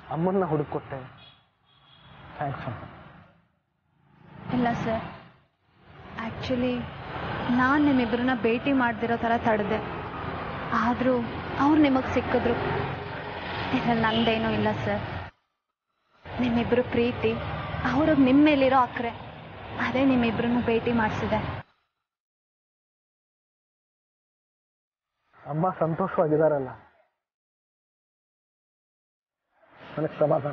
ಅಮ್ಮನ್ನ ಹುಡುಕೊಟ್ಟೆ ಥ್ಯಾಂಕ್ಸ್ ಅಮ್ಮ ಇಲ್ಲ ಸರ್ ಆ್ಯಕ್ಚುಲಿ ನಾನು ನಿಮ್ಮಿಬ್ಬರನ್ನ ಭೇಟಿ ಮಾಡ್ದಿರೋ ಥರ ತಡೆದೆ ಆದರೂ ಅವ್ರು ನಿಮಗೆ ಸಿಕ್ಕಿದ್ರು ಇದ್ರಲ್ಲಿ ನಂದೇನೂ ಇಲ್ಲ ಸರ್ ನಿಮ್ಮಿಬ್ಬರು ಪ್ರೀತಿ ಅವ್ರಿಗೆ ನಿಮ್ಮ ಮೇಲಿರೋ ಅಕ್ರೆ ಅದೇ ನಿಮ್ಮಿಬ್ಬರನ್ನು ಭೇಟಿ ಮಾಡಿಸಿದೆ ಅಮ್ಮ ಸಂತೋಷವಾಗಿದ್ದಾರಲ್ಲ ನನಗೆ ಸಮಾಧಾನ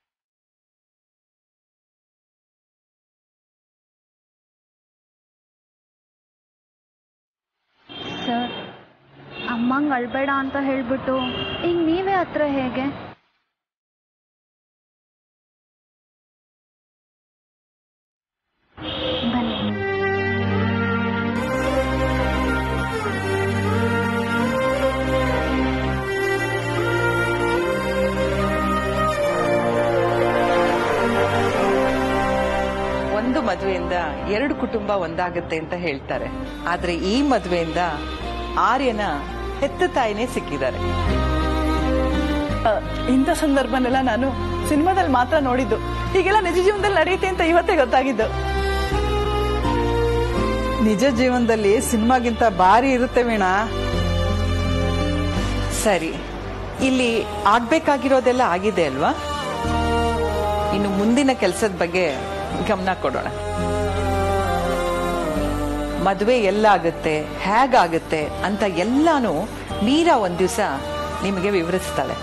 ಸರ್ ಅಮ್ಮಂಗೆ ಅಳ್ಬೇಡ ಅಂತ ಹೇಳ್ಬಿಟ್ಟು ಈಗ ನೀವೇ ಹತ್ರ ಹೇಗೆ ಬನ್ನಿ ಒಂದು ಮದುವೆಯಿಂದ ಎರಡು ಕುಟುಂಬ ಒಂದಾಗುತ್ತೆ ಅಂತ ಹೇಳ್ತಾರೆ ಆದ್ರೆ ಈ ಮದುವೆಯಿಂದ ಆರ್ಯನ ಹೆತ್ತ ತಾಯಿನೇ ಸಿಕ್ಕಿದ್ದಾರೆ ಇಂಥ ಸಂದರ್ಭನೆಲ್ಲ ನಾನು ಸಿನಿಮಾದಲ್ಲಿ ಮಾತ್ರ ನೋಡಿದ್ದು ಹೀಗೆಲ್ಲ ನಿಜ ಜೀವನದಲ್ಲಿ ನಡೆಯುತ್ತೆ ಅಂತ ಇವತ್ತೇ ಗೊತ್ತಾಗಿದ್ದು ನಿಜ ಜೀವನದಲ್ಲಿ ಸಿನಿಮಾಗಿಂತ ಭಾರಿ ಇರುತ್ತೆ ವೀಣಾ ಸರಿ ಇಲ್ಲಿ ಆಗ್ಬೇಕಾಗಿರೋದೆಲ್ಲ ಆಗಿದೆ ಅಲ್ವಾ ಇನ್ನು ಮುಂದಿನ ಕೆಲಸದ ಬಗ್ಗೆ ಗಮನ ಕೊಡೋಣ ಮದುವೆ ಎಲ್ಲಾಗುತ್ತೆ ಹೇಗಾಗುತ್ತೆ ಅಂತ ಎಲ್ಲಾನು ಮೀರಾ ಒಂದ್ ದಿವಸ ನಿಮಗೆ ವಿವರಿಸ್ತಾಳೆ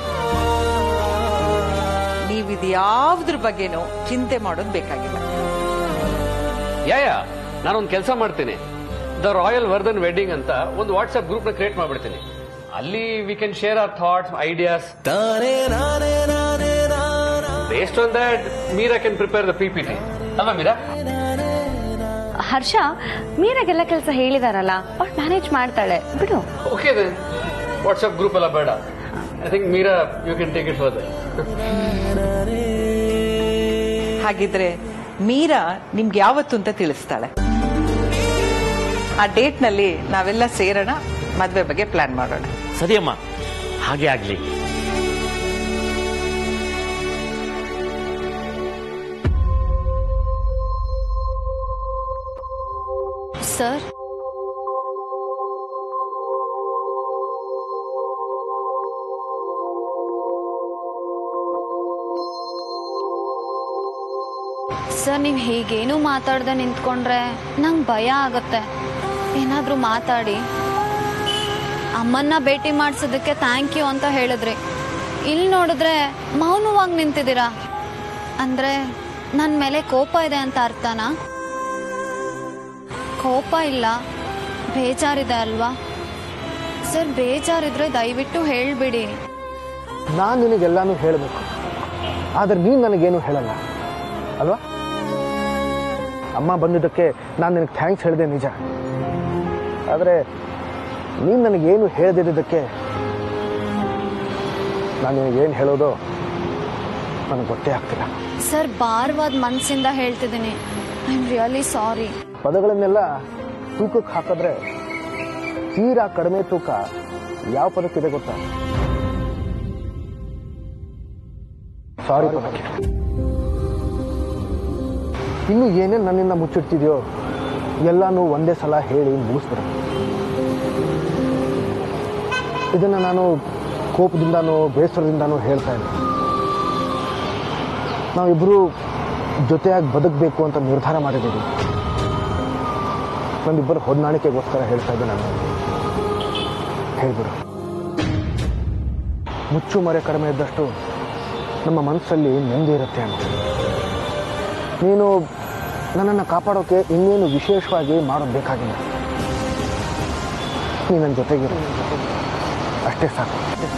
ನೀವಿದ್ಯಾವ್ದ್ರ ಬಗ್ಗೆನೂ ಚಿಂತೆ ಮಾಡೋದು ಬೇಕಾಗಿಲ್ಲ ಯಾಯ ನಾನೊಂದು ಕೆಲಸ ಮಾಡ್ತೀನಿ ದ ರಾಯಲ್ ವರ್ಧನ್ ವೆಡ್ಡಿಂಗ್ ಅಂತ ಒಂದು ವಾಟ್ಸ್ಆಪ್ ಗ್ರೂಪ್ ನ ಕ್ರಿಯೇಟ್ ಮಾಡ್ಬಿಡ್ತೀನಿ ಅಲ್ಲಿ we can share our thoughts ideas based on that Meera can prepare the P P T ಅಲ್ವಾ ಮೀರಾ ಹರ್ಷ ಮೀರಾಗೆಲ್ಲ ಕೆಲಸ ಹೇಳಿದಾರಲ್ಲ ಅವ್ಳು ಮ್ಯಾನೇಜ್ ಮಾಡ್ತಾಳೆ ಬಿಡು ಓಕೆ ದೆನ್ ವಾಟ್ಸ್ಆಪ್ ಗ್ರೂಪ್ ಎಲ್ಲ ಬೇಡ I think Meera you can take it further ಹಾಗಿದ್ರೆ ಮೀರಾ ನಿಮ್ಗೆ ಯಾವತ್ತು ಅಂತ ತಿಳಿಸ್ತಾಳೆ ಆ ಡೇಟ್ ನಲ್ಲಿ ನಾವೆಲ್ಲ ಸೇರೋಣ ಮದ್ವೆ ಬಗ್ಗೆ ಪ್ಲಾನ್ ಮಾಡೋಣ ಸರಿಯಮ್ಮ ಹಾಗೆ ಆಗ್ಲಿ ಸರ್ ಸರ್ ನೀವು ಹೀಗೇನು ಮಾತಾಡ್ದೆ ನಿಂತ್ಕೊಂಡ್ರೆ ನಂಗೆ ಭಯ ಆಗತ್ತೆ ಏನಾದರೂ ಮಾತಾಡಿ ಅಮ್ಮನ್ನ ಭೇಟಿ ಮಾಡಿಸೋದಕ್ಕೆ ಥ್ಯಾಂಕ್ ಯು ಅಂತ ಹೇಳಿದ್ರಿ ಇಲ್ಲಿ ನೋಡಿದ್ರೆ ಮೌನವಾಗಿ ನಿಂತಿದ್ದೀರಾ ಅಂದರೆ ನನ್ನ ಮೇಲೆ ಕೋಪ ಇದೆ ಅಂತ ಅರ್ಥನಾ ಕೋಪ ಇಲ್ಲ ಬೇಜಾರಿದೆ ಅಲ್ವಾ ಸರ್ ಬೇಜಾರಿದ್ರೆ ದಯವಿಟ್ಟು ಹೇಳ್ಬಿಡಿ ನಾನು ನಿನಗೆಲ್ಲಾನು ಹೇಳಬೇಕು ಆದರೆ ನೀನು ನನಗೇನು ಹೇಳಲ್ಲ ಅಲ್ವಾ ಅಮ್ಮ ಬಂದಿದ್ದಕ್ಕೆ ನಾನು ನಿನಗೆ ಥ್ಯಾಂಕ್ಸ್ ಹೇಳಿದೆ ನಿಜ ಆದರೆ ನೀನು ನನಗೇನು ಹೇಳದಿದ್ದಕ್ಕೆ ನಾನು ನಿನಗೇನು ಹೇಳೋದು ನನಗೆ ಗೊತ್ತೇ ಆಗ್ತಿಲ್ಲ ಸರ್ ಭಾರವಾದ ಮನಸ್ಸಿಂದ ಹೇಳ್ತಿದ್ದೀನಿ ಐ ಆಮ್ ರಿಯಲಿ ಸಾರಿ ಪದಗಳನ್ನೆಲ್ಲ ತೂಕಕ್ಕೆ ಹಾಕಿದ್ರೆ ತೀರಾ ಕಡಿಮೆ ತೂಕ ಯಾವ ಪದಕ್ಕಿದೆ ಗೊತ್ತಾ ಸಾರಿ ಪದಕ್ಕೆ ಇನ್ನು ಏನೇನು ನನ್ನಿಂದ ಮುಚ್ಚಿಡ್ತಿದ್ಯೋ ಎಲ್ಲಾನು ಒಂದೇ ಸಲ ಹೇಳಿ ಮುಗಿಸ್ಬಿಡು ಇದನ್ನು ನಾನು ಕೋಪದಿಂದಾನೋ ಬೇಸರದಿಂದಾನೋ ಹೇಳ್ತಾ ಇಲ್ಲ ನಾವಿಬ್ಬರು ಜೊತೆಯಾಗಿ ಬದುಕಬೇಕು ಅಂತ ನಿರ್ಧಾರ ಮಾಡಿದ್ದೀವಿ ನಮ್ಮಿಬ್ಬರ ಹೊಂದಾಣಿಕೆಗೋಸ್ಕರ ಹೇಳ್ತಾ ಇದ್ದೆ ನಾನು ಹೇಳ್ಬಿಡು ಮುಚ್ಚು ಮರೆ ಕಡಿಮೆ ಇದ್ದಷ್ಟು ನಮ್ಮ ಮನಸ್ಸಲ್ಲಿ ನೆಮ್ಮದಿ ಇರುತ್ತೆ ಅಂತ ನೀನು ನನ್ನನ್ನು ಕಾಪಾಡೋಕೆ ಇನ್ನೇನು ವಿಶೇಷವಾಗಿ ಮಾಡೋದು ಬೇಕಾಗಿಲ್ಲ ನೀ ನನ್ನ ಜೊತೆಗಿರು ಅಷ್ಟೇ ಸಾಕು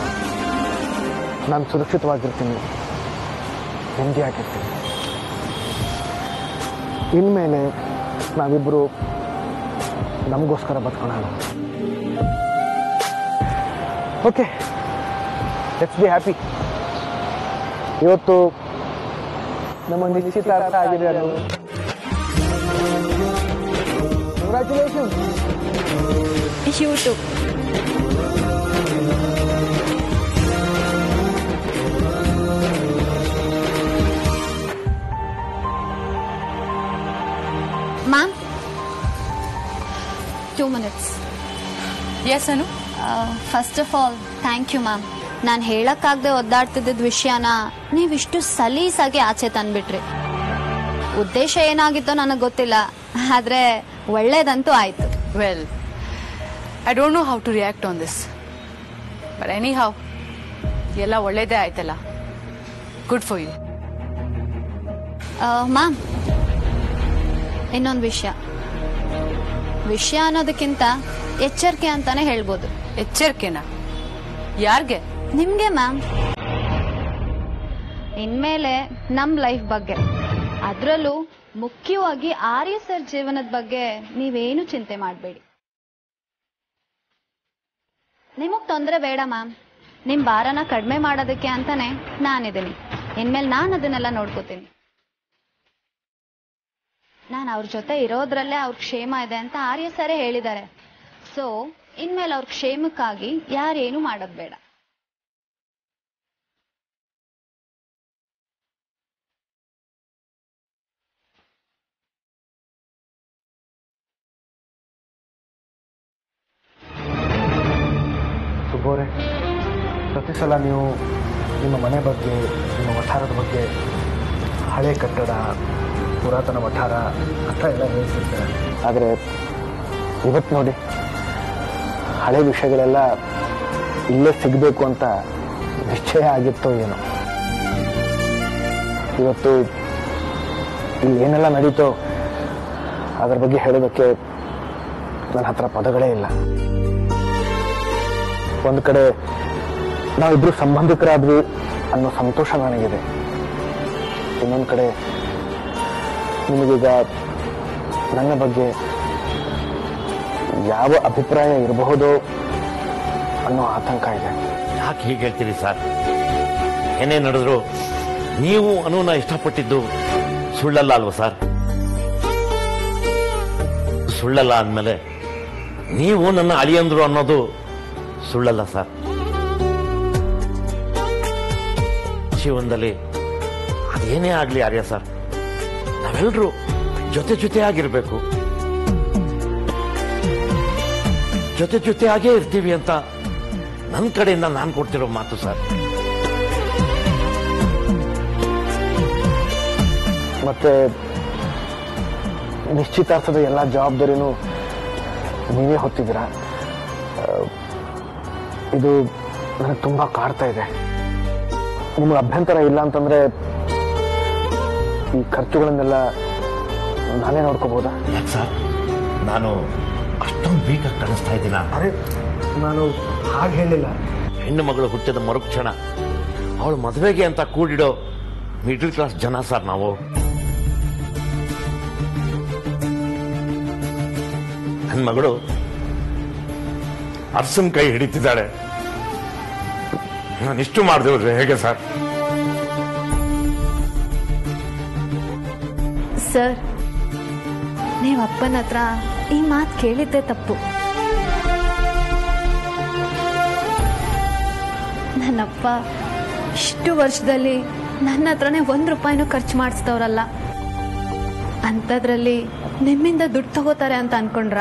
ನಾನು ಸುರಕ್ಷಿತವಾಗಿರ್ತೀನಿ ನೆಮ್ಮದಿಯಾಗಿರ್ತೀನಿ ಇನ್ಮೇಲೆ ನಾವಿಬ್ಬರು ನಮಗೋಸ್ಕರ ಬದುಕೋಣ ಓಕೆ ಲೆಟ್ಸ್ ಬಿ ಹ್ಯಾಪಿ ಇವತ್ತು ನಮ್ಮ ನಿಶ್ಚಿತಾರ್ಥ ಆಗಿದೆ ಅದು congratulation YouTube ma'am two minutes yes Anu first of all thank you ma'am ನಾನು ಹೇಳಕ್ಕಾಗದೆ ಒದ್ದಾಡ್ತಿದ್ದ ವಿಷಯನ ನೀವಿಷ್ಟು ಸಲೀಸಾಗಿ ಆಚೆ ತಂದ್ಬಿಟ್ರಿ ಉದ್ದೇಶ ಏನಾಗಿತ್ತೋ ನನಗೆ ಗೊತ್ತಿಲ್ಲ ಆದ್ರೆ ಒಳ್ಳೇದಂತೂ ಆಯ್ತು well I don't know how to react on this but anyhow ಎಲ್ಲ ಒಳ್ಳೇದೇ ಆಯ್ತಲ್ಲ ಗುಡ್ ಫಾರ್ ಯು ಮ್ಯಾಮ್ ಇನ್ನೊಂದು ವಿಷಯ ವಿಷಯ ಅನ್ನೋದಕ್ಕಿಂತ ಎಚ್ಚರಿಕೆ ಅಂತಾನೆ ಹೇಳ್ಬೋದು ಎಚ್ಚರಿಕೆನಾ ಯಾರ್ಗೆ ನಿಮ್ಗೆ ಮ್ಯಾಮ್ ಇನ್ಮೇಲೆ ನಮ್ ಲೈಫ್ ಬಗ್ಗೆ ಅದರಲ್ಲೂ ಮುಖ್ಯವಾಗಿ ಆರ್ಯ ಸರ್ ಜೀವನದ ಬಗ್ಗೆ ನೀವೇನು ಚಿಂತೆ ಮಾಡಬೇಡಿ ನಿಮಗ್ ತೊಂದರೆ ಬೇಡ ಮ್ಯಾಮ್ ನಿಮ್ ಭಾರನ ಕಡಿಮೆ ಮಾಡೋದಕ್ಕೆ ಅಂತಾನೆ ನಾನಿದ್ದೀನಿ ಇನ್ಮೇಲೆ ನಾನು ಅದನ್ನೆಲ್ಲ ನೋಡ್ಕೋತೀನಿ ನಾನು ಅವ್ರ ಜೊತೆ ಇರೋದ್ರಲ್ಲೇ ಅವ್ರ ಕ್ಷೇಮ ಇದೆ ಅಂತ ಆರ್ಯ ಸರೇ ಹೇಳಿದ್ದಾರೆ ಸೊ ಇನ್ಮೇಲೆ ಅವ್ರ ಕ್ಷೇಮಕ್ಕಾಗಿ ಯಾರೇನು ಮಾಡೋದ್ ಬೇಡ ಸುಬೋರೆ ಪ್ರತಿ ಸಲ ನೀವು ನಿಮ್ಮ ಮನೆ ಬಗ್ಗೆ ನಿಮ್ಮ ವಠಾರದ ಬಗ್ಗೆ ಹಳೆ ಕಟ್ಟಡ ಪುರಾತನ ವಠಾರ ಅಂತ ಎಲ್ಲ ಹೇಳ್ತಿರ್ತಾರೆ ಆದರೆ ಇವತ್ತು ನೋಡಿ ಹಳೆ ವಿಷಯಗಳೆಲ್ಲ ಇಲ್ಲೇ ಸಿಗಬೇಕು ಅಂತ ನಿಶ್ಚಯ ಆಗಿತ್ತೋ ಏನೋ ಇವತ್ತು ಇಲ್ಲಿ ಏನೆಲ್ಲ ನಡೀತೋ ಅದರ ಬಗ್ಗೆ ಹೇಳೋದಕ್ಕೆ ನನ್ನ ಹತ್ರ ಪದಗಳೇ ಇಲ್ಲ ಒಂದು ಕಡೆ ನಾವಿಬ್ರು ಸಂಬಂಧಿಕರಾದ್ವಿ ಅನ್ನೋ ಸಂತೋಷ ನನಗಿದೆ ಇನ್ನೊಂದು ಕಡೆ ನಿಮಗೀಗ ನನ್ನ ಬಗ್ಗೆ ಯಾವ ಅಭಿಪ್ರಾಯ ಇರಬಹುದೋ ಅನ್ನೋ ಆತಂಕ ಇದೆ ಯಾಕೆ ಹೀಗೆ ಹೇಳ್ತೀರಿ ಸರ್ ಏನೇ ನಡೆದ್ರು ನೀವು ಅನುನ ಇಷ್ಟಪಟ್ಟಿದ್ದು ಸುಳ್ಳಲ್ಲ ಅಲ್ವಾ ಸರ್ ಸುಳ್ಳಲ್ಲ ಅಂದಮೇಲೆ ನೀವು ನನ್ನ ಅಳಿಯಂದ್ರು ಅನ್ನೋದು ಸುಳ್ಳಲ್ಲ ಸರ್ ಜೀವನದಲ್ಲಿ ಅದೇನೇ ಆಗ್ಲಿ ಆರ್ಯ ಸರ್ ನಾವೆಲ್ಲರೂ ಜೊತೆ ಜೊತೆಯಾಗಿರ್ಬೇಕು ಜೊತೆ ಜೊತೆಯಾಗೇ ಇರ್ತೀವಿ ಅಂತ ನನ್ನ ಕಡೆಯಿಂದ ನಾನು ಕೊಡ್ತಿರೋ ಮಾತು ಸರ್ ಮತ್ತೆ ನಿಶ್ಚಿತಾರ್ಥದ ಎಲ್ಲ ಜವಾಬ್ದಾರಿನೂ ನೀವೇ ಹೊತ್ತಿದ್ದೀರಾ ಆ, ಇದು ನನಗೆ ತುಂಬಾ ಕಾಡ್ತಾ ಇದೆ ನಿಮಗೆ ಅಭ್ಯಂತರ ಇಲ್ಲ ಅಂತಂದ್ರೆ ಈ ಖರ್ಚುಗಳನ್ನೆಲ್ಲ ನಾನೇ ನೋಡ್ಕೋಬಹುದಾ ಯಾಕೆ ಸರ್ ನಾನು ಅಷ್ಟೊಂದು ವೀಕಾಗಿ ಕಾಣಿಸ್ತಾ ಇದ್ದೀನ ಅರೆ ನಾನು ಹಾಗೆ ಹೇಳಿಲ್ಲ ಹೆಣ್ಣು ಮಗಳು ಹುಟ್ಟಿದ ಮರುಕ್ಷಣ ಅವಳು ಮದುವೆಗೆ ಅಂತ ಕೂಡಿಡೋ ಮಿಡಲ್ ಕ್ಲಾಸ್ ಜನ ಸರ್ ನಾವು ನನ್ನ ಮಗಳು ಅರ್ಸನ್ ಕೈ ಹಿಡಿತಿದ್ದಾಳೆ ನಾನು ಇಷ್ಟು ಮಾಡದೆ ಹೋದ್ರೆ ಹೇಗೆ ಸರ್ ಸರ್ ನೀವು ಅಪ್ಪನ ಹತ್ರ ಈ ಮಾತು ಕೇಳಿದ್ದೆ ತಪ್ಪು ನನ್ನಪ್ಪ ಇಷ್ಟು ವರ್ಷದಲ್ಲಿ ನನ್ನ ಹತ್ರನೇ ಒಂದು ರೂಪಾಯಿನೂ ಖರ್ಚು ಮಾಡಿಸ್ತವ್ರಲ್ಲ ಅಂಥದ್ರಲ್ಲಿ ನಿಮ್ಮಿಂದ ದುಡ್ಡು ತಗೋತಾರೆ ಅಂತ ಅನ್ಕೊಂಡ್ರ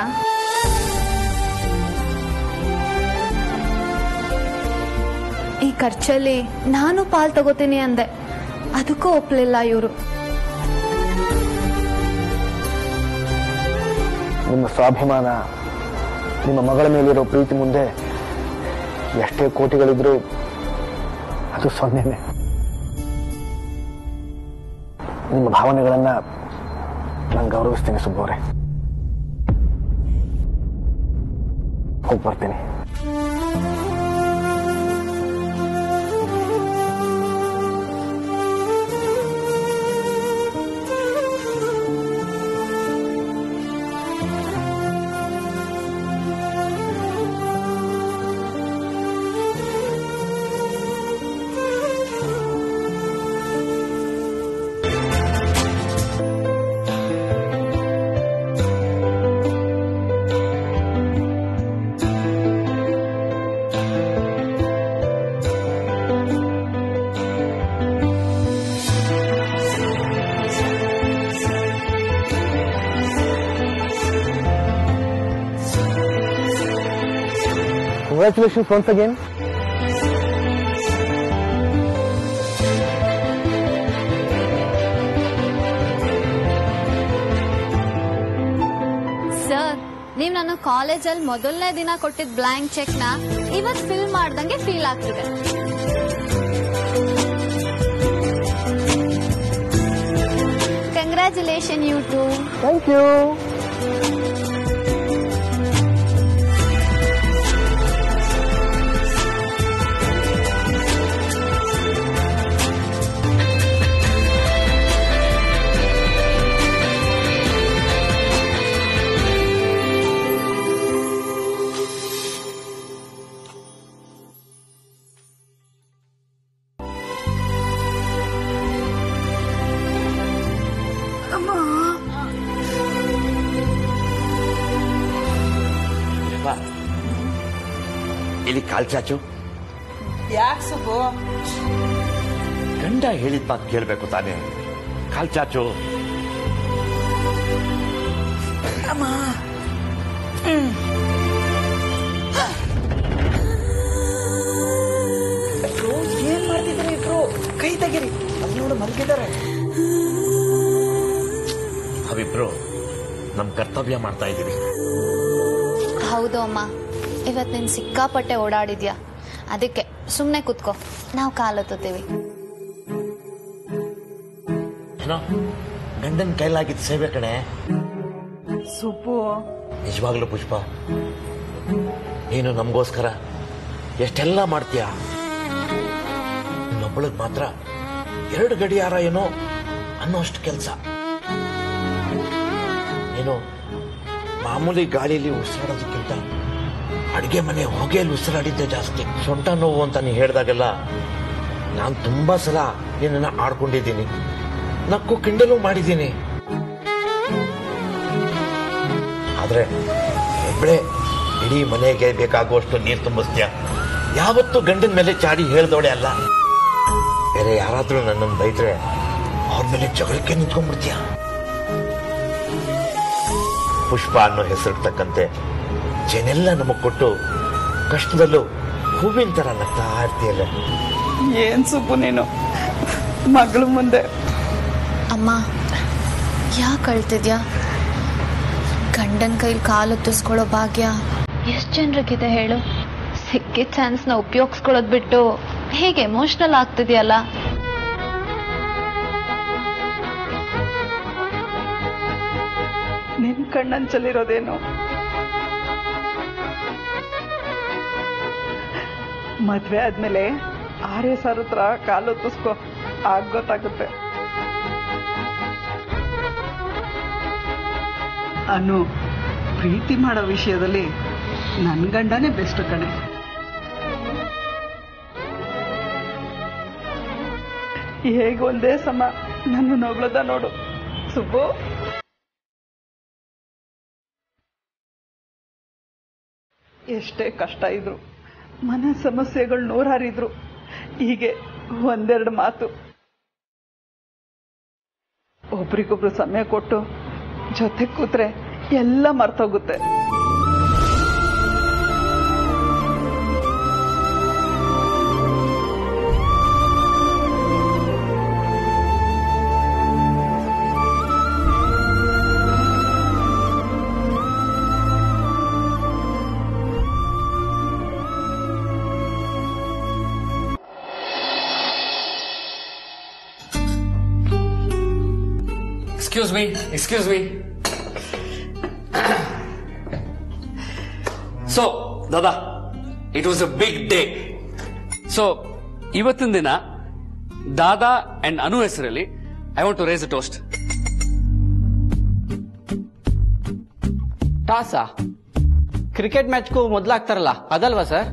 ಈ ಖರ್ಚಲ್ಲಿ ನಾನು ಪಾಲ್ ತಗೋತೀನಿ ಅಂದೆ ಅದಕ್ಕೂ ಒಪ್ಲಿಲ್ಲ ಇವರು ನಿಮ್ಮ ಸ್ವಾಭಿಮಾನ ನಿಮ್ಮ ಮಗಳ ಮೇಲಿರೋ ಪ್ರೀತಿ ಮುಂದೆ ಎಷ್ಟೇ ಕೋಟಿಗಳಿದ್ರೂ ಅದು ಸೊನ್ನೆನೆ ನಿಮ್ಮ ಭಾವನೆಗಳನ್ನ ನಾನು ಗೌರವಿಸ್ತೀನಿ ಸುಬ್ಬವ್ರೆ ಹೋಗಿ ಬರ್ತೀನಿ ಕಂಗ್ರ್ಯಾಚುಲೇಷನ್ಸ್ ಒನ್ಸ್ ಅಗೇನ್ ಸರ್ ನೀವ್ ನನ್ನ ಕಾಲೇಜಲ್ಲಿ ಮೊದಲನೇ ದಿನ ಕೊಟ್ಟಿದ್ ಬ್ಲಾಂಕ್ ಚೆಕ್ ನ ಇವತ್ ಫಿಲ್ ಮಾಡ್ದಂಗೆ ಫೀಲ್ ಆಗ್ತಿದೆ congratulation you too thank you ಬಾ. ಇಲ್ಲಿ ಕಾಲ್ ಚಾಚು ಯಾಕೆ ಸುಬ್ಬು ಗಂಡ ಹೇಳಿದ ಮಾತು ಕೇಳಬೇಕು ತಾನೇ ಕಾಲ್ ಚಾಚು ಏನ್ ಮಾಡ್ತಿದ್ರು ಇಬ್ರು ಕೈ ತೆಗಿರಿ ಅಲ್ಲಿ ನೋಡು ಮಲಗಿದ್ದಾರೆ ನಾವಿಬ್ರು ನಮ್ ಕರ್ತವ್ಯ ಮಾಡ್ತಾ ಇದ್ದೀವಿ ಹೌದು ಅಮ್ಮ ಇವತ್ ನೀನ್ ಸಿಕ್ಕಾಪಟ್ಟೆ ಓಡಾಡಿದ್ಯಾ ಅದಕ್ಕೆ ಸುಮ್ನೆ ಕುತ್ಕೋ ನಾವು ಕಾಲತ್ತೀವಿ ಏನೋ ಗಂಡನ್ ಕೈಲಾಗಿದ್ದ ಸೇವೆ ಕಣೆ ಸುಬ್ಬು ನಿಜವಾಗ್ಲೂ ಪುಷ್ಪ ನೀನು ನಮಗೋಸ್ಕರ ಎಷ್ಟೆಲ್ಲ ಮಾಡ್ತೀಯ ಇನ್ನೊಬ್ಬಳಿಗೆ ಮಾತ್ರ ಎರಡು ಗಡಿಯಾರ ಏನೋ ಅನ್ನೋಷ್ಟು ಕೆಲಸ ನೀನು ಮಾಮೂಲಿ ಗಾಳಿಲಿ ಉಸಿರಾಡೋದಕ್ಕಿಂತ ಅಡಿಗೆ ಮನೆ ಹೊಗೆಯಲ್ಲಿ ಉಸಿರಾಡಿದ್ದೆ ಜಾಸ್ತಿ ಸೊಂಟ ನೋವು ಅಂತ ನೀ ಹೇಳಿದಾಗೆಲ್ಲ ನಾನು ತುಂಬಾ ಸಲ ನಿನ್ನನ್ನು ಆಡ್ಕೊಂಡಿದ್ದೀನಿ ನಕ್ಕು ಕಿಂಡಲು ಮಾಡಿದ್ದೀನಿ ಆದ್ರೆ ಒಬ್ಳೆ ಇಡೀ ಮನೆಗೆ ಬೇಕಾಗುವಷ್ಟು ನೀರು ತುಂಬಿಸ್ತೀಯ ಯಾವತ್ತೂ ಗಂಡನ ಮೇಲೆ ಚಾಡಿ ಹೇಳ್ದೋಳೆ ಅಲ್ಲ ಬೇರೆ ಯಾರಾದ್ರೂ ನನ್ನನ್ನು ಬೈದ್ರೆ ಅವ್ರ ಮೇಲೆ ಜಗಳಕ್ಕೆ ನಿಂತ್ಕೊಂಡ್ಬಿಡ್ತೀಯ ಪುಷ್ಪ ಅನ್ನೋ ಹೆಸರಿಗೆ ತಕ್ಕಂತೆ ಜನೆಲ್ಲ ನಮಗ್ ಕೊಟ್ಟು ಕಷ್ಟದಲ್ಲೂ ಹೂವಿನ ತರ ನಗ್ತಾ ಇರ್ತೀಯಲ್ಲ ಏನ್ ಸುಬ್ಬು ನೀನು ಮಗಳ ಮುಂದೆ ಅಮ್ಮ ಯಾಕೆ ಅಳ್ತಿದ್ಯಾ ಗಂಡನ ಕೈಲಿ ಕಾಲೊತ್ತಿಸ್ಕೊಳ್ಳೋ ಭಾಗ್ಯ ಎಷ್ಟು ಜನರಿಗಿದೆ ಹೇಳು ಸಿಕ್ಕಿದ ಚಾನ್ಸ್ನ ಉಪಯೋಗಿಸ್ಕೊಳ್ಳೋದ್ ಬಿಟ್ಟು ಹೇಗೆ ಎಮೋಷನಲ್ ಆಗ್ತಿದ್ಯಲ್ಲ ನಿನ್ ಕಣ್ಣಂಚಲ್ಲಿರೋದೇನು ಮದ್ವೆ ಆದ್ಮೇಲೆ ಆರ್ಯ ಸರ್ ಹತ್ರ ಕಾಲೊತ್ತಿಸ್ಕೊ ಆಗ ಗೊತ್ತಾಗುತ್ತೆ ಅನು ಪ್ರೀತಿ ಮಾಡೋ ವಿಷಯದಲ್ಲಿ ನನ್ ಗಂಡನೇ ಬೆಸ್ಟ್ ಕಣೆ ಹೇಗೆ ಒಂದೇ ಸಮ ನನ್ನ ನೋಗ್ಲದ ನೋಡು ಸುಬ್ಬು ಎಷ್ಟೇ ಕಷ್ಟ ಇದ್ರು ಮನೆ ಸಮಸ್ಯೆಗಳು ನೂರಾರಿದ್ರು ಹೀಗೆ ಒಂದೆರಡು ಮಾತು ಒಬ್ರಿಗೊಬ್ರು ಸಮಯ ಕೊಟ್ಟು ಜೊತೆ ಕೂತ್ರೆ ಎಲ್ಲ ಮರ್ತೋಗುತ್ತೆ excuse me excuse me so Dada it was a big day so ಇವತ್ತಿನ ದಿನ ದಾದಾ ಅಂಡ್ ಅನು ಹೆಸರಲ್ಲಿ I want to raise a toast ಟಾಸಾ ಕ್ರಿಕೆಟ್ ಮ್ಯಾಚ್ಗೂ ಮೊದಲಾಗ್ತಾರಲ್ಲ ಅದಲ್ವಾ ಸರ್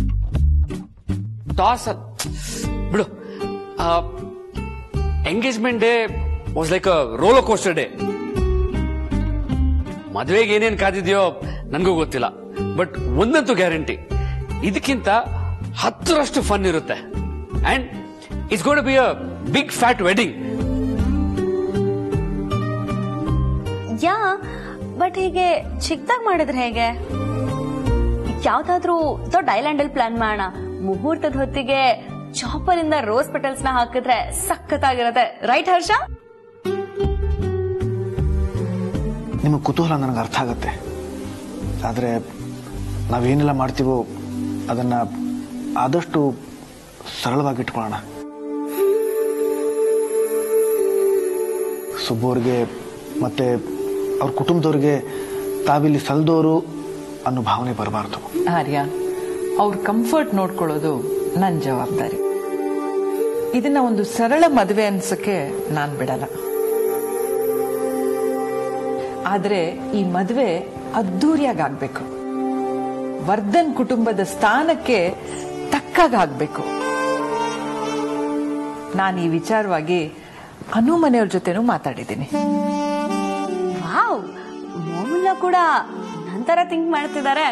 ಟಾಸ್ ಬಿಡು engagement day was like a roller coaster day ಮದುವೆಗೆ ಏನೇನ್ ಕಾದಿದೆಯೋ ನನಗೂ ಗೊತ್ತಿಲ್ಲ ಬಟ್ ಒಂದಂತೂ ಗ್ಯಾರಂಟಿ ಇದಕ್ಕಿಂತ ಹತ್ತರಷ್ಟು ಫನ್ ಇರುತ್ತೆ and it's gotta be a big fat wedding yeah but ಹೀಗೆ ಚಿಕ್ಕದಾಗಿ ಮಾಡಿದ್ರೆ ಹೇಗೆ ಯಾವ್ದಾದ್ರೂ ದೊಡ್ಡ ಐಲ್ಯಾಂಡ್ ಅಲ್ಲಿ ಪ್ಲಾನ್ ಮಾಡೋಣ ಮುಹೂರ್ತದ ಹೊತ್ತಿಗೆ ಚಾಪರ್ ಇಂದ ರೋಸ್ ಪೆಟಲ್ಸ್ ನ ಹಾಕಿದ್ರೆ ಸಖತ್ತಾಗಿರತ್ತೆ ರೈಟ್ ಹರ್ಷ ನಿಮ್ಮ ಕುತೂಹಲ ನನಗೆ ಅರ್ಥ ಆಗುತ್ತೆ ಆದರೆ ನಾವೇನೆಲ್ಲ ಮಾಡ್ತೀವೋ ಅದನ್ನು ಆದಷ್ಟು ಸರಳವಾಗಿ ಇಟ್ಕೊಳ್ಳೋಣ ಸುಬ್ಬವ್ರಿಗೆ ಮತ್ತು ಅವ್ರ ಕುಟುಂಬದವ್ರಿಗೆ ತಾವಿಲ್ಲಿ ಸಲ್ದೋರು ಅನ್ನೋ ಭಾವನೆ ಬರಬಾರ್ದು ಆರ್ಯ ಅವ್ರ ಕಂಫರ್ಟ್ ನೋಡ್ಕೊಳ್ಳೋದು ನನ್ನ ಜವಾಬ್ದಾರಿ ಇದನ್ನ ಒಂದು ಸರಳ ಮದುವೆ ಅನ್ಸಕ್ಕೆ ನಾನ್ ಬಿಡಲ್ಲ ಆದ್ರೆ ಈ ಮದುವೆ ಅದ್ದೂರಿಯಾಗಿ ಆಗ್ಬೇಕು ವರ್ಧನ್ ಕುಟುಂಬದ ಸ್ಥಾನಕ್ಕೆ ತಕ್ಕಾಗಬೇಕು ನಾನು ಈ ವಿಚಾರವಾಗಿ ಅನು ಮನೆಯವ್ರ ಜೊತೆನೂ ಮಾತಾಡಿದ್ದೀನಿ ವಾವ್ ಮೋಮಿಲ್ಲ ಕೂಡ ನಂತರ ಥಿಂಕ್ ಮಾಡ್ತಿದ್ದಾರೆ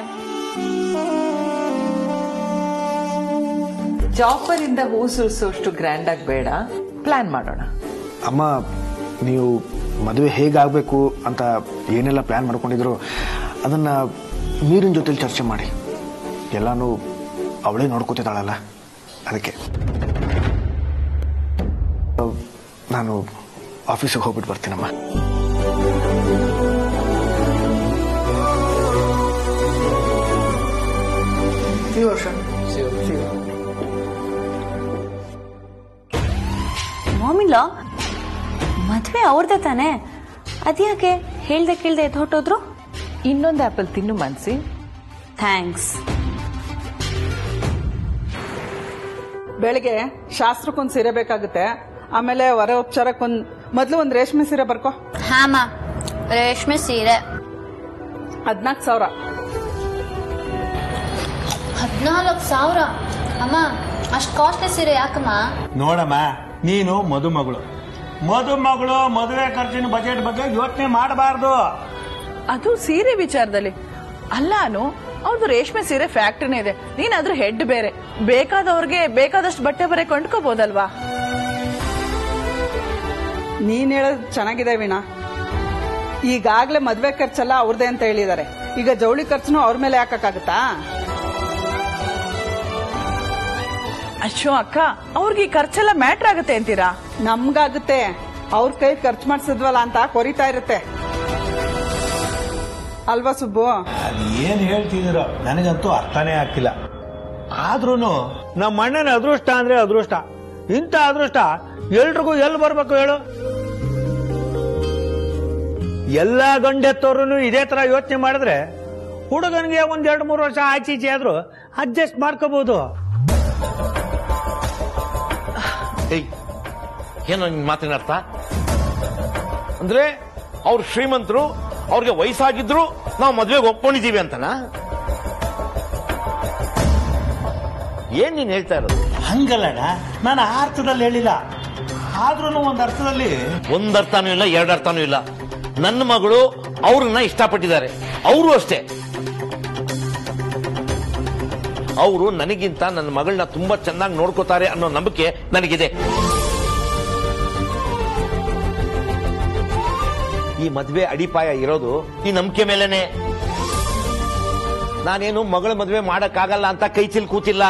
ಜಾಪರ್ ಇಂದ ಹೂ ಸುರಿಸೋಷ್ಟು ಗ್ರ್ಯಾಂಡ್ ಆಗಿ ಬೇಡ ಪ್ಲಾನ್ ಮಾಡೋಣ ಅಮ್ಮ ನೀವು ಮದುವೆ ಹೇಗಾಗಬೇಕು ಅಂತ ಏನೆಲ್ಲ ಪ್ಲ್ಯಾನ್ ಮಾಡ್ಕೊಂಡಿದ್ರು ಅದನ್ನು ನೀರಿನ ಜೊತೆಲಿ ಚರ್ಚೆ ಮಾಡಿ ಎಲ್ಲಾನು ಅವಳೇ ನೋಡ್ಕೋತಿದ್ದಾಳಲ್ಲ ಅದಕ್ಕೆ ಅಹ್, ನಾನು ಆಫೀಸಿಗೆ ಹೋಗ್ಬಿಟ್ಟು ಬರ್ತೀನಮ್ಮ ಮಾಮಿಲ್ಲ ಮದ್ವೆ ಅವ್ರದೇ ತಾನೆ ಅದ್ಯಾಕೆ ಹೇಳ್ದೆ ಕೇಳ್ದೆ ಎದ್ದು ಹೊಟ್ಟೋದ್ರು ಇನ್ನೊಂದು ಆಪಲ್ ತಿನ್ನು ಮನ್ಸಿ ಥ್ಯಾಂಕ್ಸ್ ಬೆಳಿಗ್ಗೆ ಶಾಸ್ತ್ರಕ್ಕೊಂದ್ ಸೀರೆ ಬೇಕಾಗುತ್ತೆ ಆಮೇಲೆ ಹೊರ ಉಪಚಾರಕ್ಕೊಂದ್ ಮೊದ್ಲು ಒಂದ್ ರೇಷ್ಮೆ ಸೀರೆ ಬರ್ಕೋ ಹಾಮ ರೇಷ್ಮೆ ಸೀರೆ ಹದ್ನಾಲ್ಕು ಸಾವಿರ ಹದಿನಾಲ್ಕು ಸಾವಿರ ಅಮ್ಮ ಅಷ್ಟು ಕಾಸ್ಟ್ಲಿ ಸೀರೆ ಯಾಕಮ್ಮ ನೋಡಮ್ಮ ನೀನು ಮದುಮಗಳು ಮದುಮಗಳು ಮದುವೆ ಖರ್ಚಿನ ಬಜೆಟ್ ಬಗ್ಗೆ ಯೋಚನೆ ಮಾಡಬಾರ್ದು ಅದು ಸೀರೆ ವಿಚಾರದಲ್ಲಿ ಅಲ್ಲಾನು ಅವ್ರದ್ದು ರೇಷ್ಮೆ ಸೀರೆ ಫ್ಯಾಕ್ಟ್ರಿನೇ ಇದೆ ನೀನ್ ಅದ್ರ ಹೆಡ್ ಬೇರೆ ಬೇಕಾದವ್ರಿಗೆ ಬೇಕಾದಷ್ಟು ಬಟ್ಟೆ ಬರೆ ಕೊಂಡ್ಕೋಬಹುದಲ್ವಾ ನೀನ್ ಹೇಳೋದು ಚೆನ್ನಾಗಿದೆ ವೀಣಾ ಈಗಾಗ್ಲೇ ಮದ್ವೆ ಖರ್ಚೆಲ್ಲ ಅವ್ರದೇ ಅಂತ ಹೇಳಿದ್ದಾರೆ ಈಗ ಜವಳಿ ಖರ್ಚುನು ಅವ್ರ ಮೇಲೆ ಹಾಕಕ್ಕಾಗತ್ತಾ ಅಶ್ವ ಅಕ್ಕ ಅವ್ರಿಗೆ ಈ ಖರ್ಚೆಲ್ಲ ಮ್ಯಾಟ್ರ್ ಆಗುತ್ತೆ ಅಂತೀರಾ ನಮ್ಗಾಗುತ್ತೆ ಅವ್ರ ಕೈ ಖರ್ಚು ಮಾಡ್ಸಿದ್ವಲ್ಲ ಅಂತ ಕೊರಿತಾ ಇರುತ್ತೆ ಅಲ್ವಾ ಸುಬ್ಬು ಅದ್ ಏನ್ ಹೇಳ್ತಿದ್ದೀರೋ ನನಗಂತೂ ಅರ್ಥನೇ ಆಗ್ತಿಲ್ಲ ಆದ್ರೂ ನಮ್ಮ ಅಣ್ಣನ ಅದೃಷ್ಟ ಅಂದ್ರೆ ಅದೃಷ್ಟ ಇಂಥ ಅದೃಷ್ಟ ಎಲ್ರಿಗೂ ಎಲ್ಲಿ ಬರ್ಬೇಕು ಹೇಳು ಎಲ್ಲಾ ಗಂಡೆತ್ತವ್ರು ಇದೇ ತರ ಯೋಚನೆ ಮಾಡಿದ್ರೆ ಹುಡುಗನಿಗೆ ಒಂದ್ ಎರಡು ಮೂರು ವರ್ಷ ಆಚೆ ಈಚೆ ಆದ್ರೂ ಅಡ್ಜಸ್ಟ್ ಮಾಡ್ಕೋಬಹುದು ಏಯ್ ಏನೋ ನಿನ್ ಮಾತಿನ ಅರ್ಥ ಅಂದ್ರೆ ಅವ್ರು ಶ್ರೀಮಂತರು ಅವ್ರಿಗೆ ವಯಸ್ಸಾಗಿದ್ರು ನಾವು ಮದ್ವೆಗೆ ಒಪ್ಕೊಂಡಿದೀವಿ ಅಂತನಾ ಏನ್ ನೀನ್ ಹೇಳ್ತಾ ಇರೋದು ಹಂಗಲ್ಲಣ್ಣ ನಾನು ಆ ಅರ್ಥದಲ್ಲಿ ಹೇಳಿಲ್ಲ ಆದ್ರೂ ಒಂದ್ ಅರ್ಥದಲ್ಲಿ ಒಂದ್ ಅರ್ಥನೂ ಇಲ್ಲ ಎರಡು ಅರ್ಥನೂ ಇಲ್ಲ ನನ್ನ ಮಗಳು ಅವ್ರನ್ನ ಇಷ್ಟಪಟ್ಟಿದ್ದಾರೆ ಅವರು ಅಷ್ಟೇ ಅವರು ನನಗಿಂತ ನನ್ನ ಮಗಳನ್ನ ತುಂಬಾ ಚೆನ್ನಾಗಿ ನೋಡ್ಕೋತಾರೆ ಅನ್ನೋ ನಂಬಿಕೆ ನನಗಿದೆ ಈ ಮದ್ವೆ ಅಡಿಪಾಯ ಇರೋದು ಈ ನಂಬಿಕೆ ಮೇಲೆನೆ ನಾನೇನು ಮಗಳ ಮದ್ವೆ ಮಾಡಕ್ಕಾಗಲ್ಲ ಅಂತ ಕೈ ಚಿಲ್ ಕೂತಿಲ್ಲ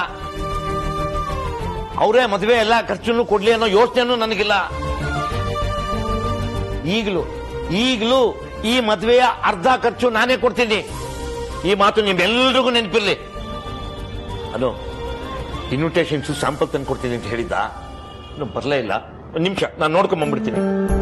ಅವರೇ ಮದ್ವೆ ಎಲ್ಲ ಖರ್ಚನ್ನು ಕೊಡ್ಲಿ ಅನ್ನೋ ಯೋಚನೆನೂ ನನಗಿಲ್ಲ ಈಗಲೂ ಈಗಲೂ ಈ ಮದ್ವೆಯ ಅರ್ಧ ಖರ್ಚು ನಾನೇ ಕೊಡ್ತೀನಿ ಈ ಮಾತು ನಿಮ್ಮೆಲ್ರಿಗೂ ನೆನಪಿರ್ಲಿ ಅದು ಇನ್ವಿಟೇಷನ್ಸ್ ಸ್ಯಾಂಪಲ್ ತಂದು ಕೊಡ್ತೀನಿ ಅಂತ ಹೇಳಿದ್ದ ಇನ್ನು ಬರಲೇ ಇಲ್ಲ ಒಂದು ನಿಮಿಷ ನಾನು ನೋಡ್ಕೊಂಡ್ ಬಂದ್ಬಿಡ್ತೀನಿ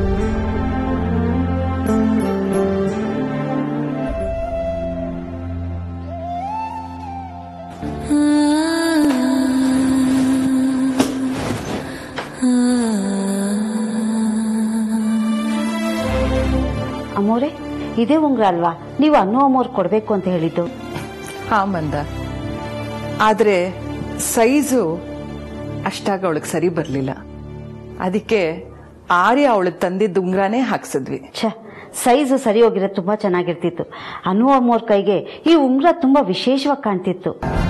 ಅಮ್ಮೋರೆ ಇದೇ ಉಂಗ್ರ ಅಲ್ವಾ ನೀವು ಅನ್ನೋ ಅಮ್ಮೋರ್ ಕೊಡ್ಬೇಕು ಅಂತ ಹೇಳಿದ್ದು ಹಾ ಮಂದ ಆದ್ರೆ ಸೈಜು ಅಷ್ಟಾಗ ಅವಳಿಗೆ ಸರಿ ಬರ್ಲಿಲ್ಲ ಅದಕ್ಕೆ ಆರ್ಯ ಅವಳಿಗೆ ತಂದಿದ್ದ ಉಂಗ್ರಾನೇ ಹಾಕ್ಸಿದ್ವಿ ಛ ಸೈಜ್ ಸರಿ ಹೋಗಿರೋದು ತುಂಬಾ ಚೆನ್ನಾಗಿರ್ತಿತ್ತು ಅನು ಅಮ್ಮೋರ್ ಕೈಗೆ ಈ ಉಂಗ್ರ ತುಂಬಾ ವಿಶೇಷವಾಗಿ ಕಾಣ್ತಿತ್ತು